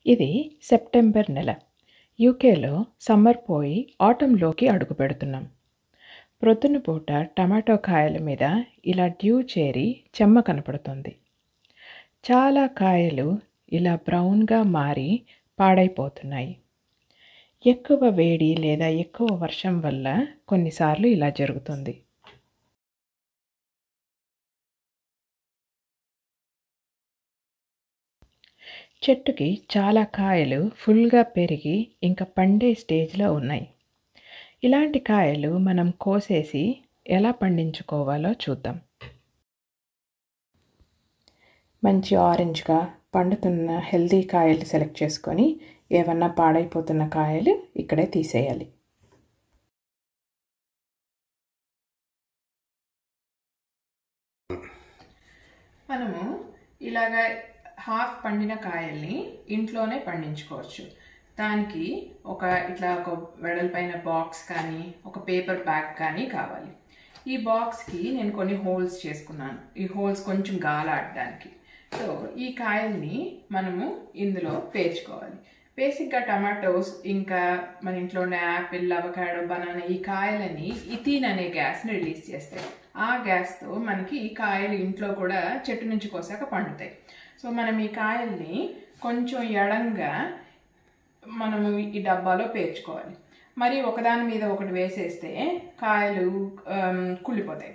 ఇది సెప్టెంబర్ నెల యూకేలో సమ్మర్ పోయి ఆటంలోకి అడుగు పెడుతున్నాం ప్రొద్దున పూట టమాటో కాయల మీద ఇలా డ్యూ చేరి చెమ్మ కనపడుతుంది చాలా కాయలు ఇలా బ్రౌన్గా మారి పాడైపోతున్నాయి ఎక్కువ వేడి లేదా ఎక్కువ వర్షం వల్ల కొన్నిసార్లు ఇలా జరుగుతుంది చెట్టుకి చాలా కాయలు ఫుల్గా పెరిగి ఇంకా పండే స్టేజ్లో ఉన్నాయి ఇలాంటి కాయలు మనం కోసేసి ఎలా పండించుకోవాలో చూద్దాం మంచి ఆరెంజ్గా పండుతున్న హెల్దీ కాయలు సెలెక్ట్ చేసుకొని ఏమన్నా పాడైపోతున్న కాయలు ఇక్కడే తీసేయాలి మనము ఇలాగ హాఫ్ పండిన కాయల్ని ఇంట్లోనే పండించుకోవచ్చు దానికి ఒక ఇట్లా ఒక వెడల్పైన బాక్స్ కానీ ఒక పేపర్ బ్యాగ్ కానీ కావాలి ఈ బాక్స్కి నేను కొన్ని హోల్స్ చేసుకున్నాను ఈ హోల్స్ కొంచెం గాలాడడానికి సో ఈ కాయల్ని మనము ఇందులో పేర్చుకోవాలి బేసిక్గా టమాటోస్ ఇంకా మన ఇంట్లో ఉన్న యాపిల్ అవకాడో బనానా ఈ కాయలని ఇథీన్ అనే గ్యాస్ని రిలీజ్ చేస్తాయి ఆ గ్యాస్తో మనకి ఈ కాయలు ఇంట్లో కూడా చెట్టు నుంచి కోసాక పండుతాయి సో మనం ఈ కాయల్ని కొంచెం ఎడంగా మనము ఈ డబ్బాలో పేర్చుకోవాలి మరి ఒకదాని మీద ఒకటి వేసేస్తే కాయలు కుళ్ళిపోతాయి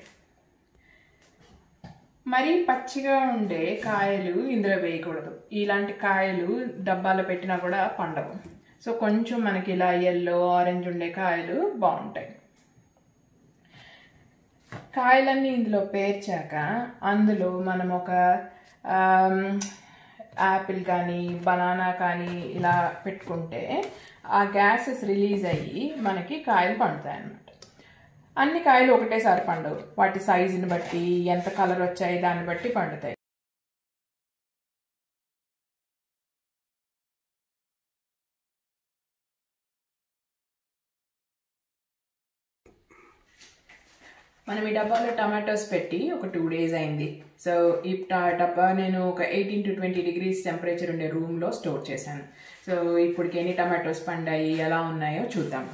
మరి పచ్చిగా ఉండే కాయలు ఇందులో వేయకూడదు ఇలాంటి కాయలు డబ్బాలో పెట్టినా కూడా పండవు సో కొంచెం మనకి ఇలా ఎల్లో ఆరెంజ్ ఉండే కాయలు బాగుంటాయి కాయలన్నీ ఇందులో పేర్చాక అందులో మనం ఒక యాపిల్ కానీ బనానా కానీ ఇలా పెట్టుకుంటే ఆ గ్యాసెస్ రిలీజ్ అయ్యి మనకి కాయలు పండుతాయి అన్నమాట అన్ని కాయలు ఒకటేసారి పండవు వాటి సైజుని బట్టి ఎంత కలర్ వచ్చాయి దాన్ని బట్టి పండుతాయి మనం ఈ డబ్బాలో టమాటోస్ పెట్టి ఒక టూ డేస్ అయింది సో ఈ డబ్బా నేను ఒక eighteen to twenty degrees temperature ఉండే రూమ్లో స్టోర్ చేశాను సో ఇప్పటికి ఎన్ని టమాటోస్ పండాయి ఎలా ఉన్నాయో చూద్దాం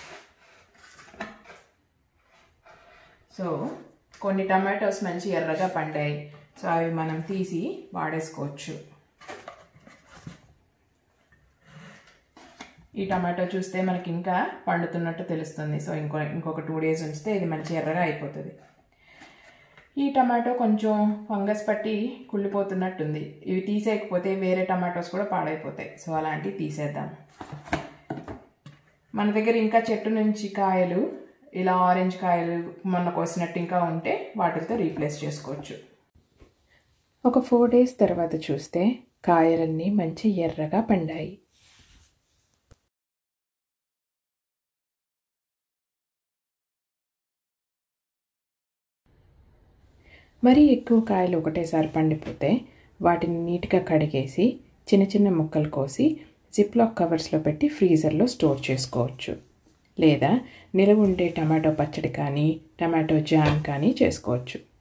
సో కొన్ని టమాటోస్ మంచి ఎర్రగా పండాయి సో అవి మనం తీసి వాడేసుకోవచ్చు ఈ టమాటో చూస్తే మనకి ఇంకా పండుతున్నట్టు తెలుస్తుంది సో ఇంకో ఇంకొక టూ డేస్ ఉంచితే ఇది మంచి ఎర్రగా అయిపోతుంది ఈ టమాటో కొంచెం ఫంగస్ పట్టి కుళ్ళిపోతున్నట్టుంది ఇవి తీసేయకపోతే వేరే టమాటోస్ కూడా పాడైపోతాయి సో అలాంటివి తీసేద్దాం మన దగ్గర ఇంకా చెట్టు నుంచి కాయలు ఇలా ఆరెంజ్ కాయలు మొన్న కోసినట్టు ఇంకా ఉంటే వాటితో రీప్లేస్ చేసుకోవచ్చు ఒక ఫోర్ డేస్ తర్వాత చూస్తే కాయలన్నీ మంచి ఎర్రగా పండాయి మరీ ఎక్కువ కాయలు ఒకటేసారి పండిపోతే వాటిని నీట్గా కడిగేసి చిన్న చిన్న ముక్కలు కోసి జిప్లాక్ కవర్స్లో పెట్టి ఫ్రీజర్లో స్టోర్ చేసుకోవచ్చు లేదా నిలవ ఉండే టమాటో పచ్చడి కానీ టమాటో జామ్ కానీ చేసుకోవచ్చు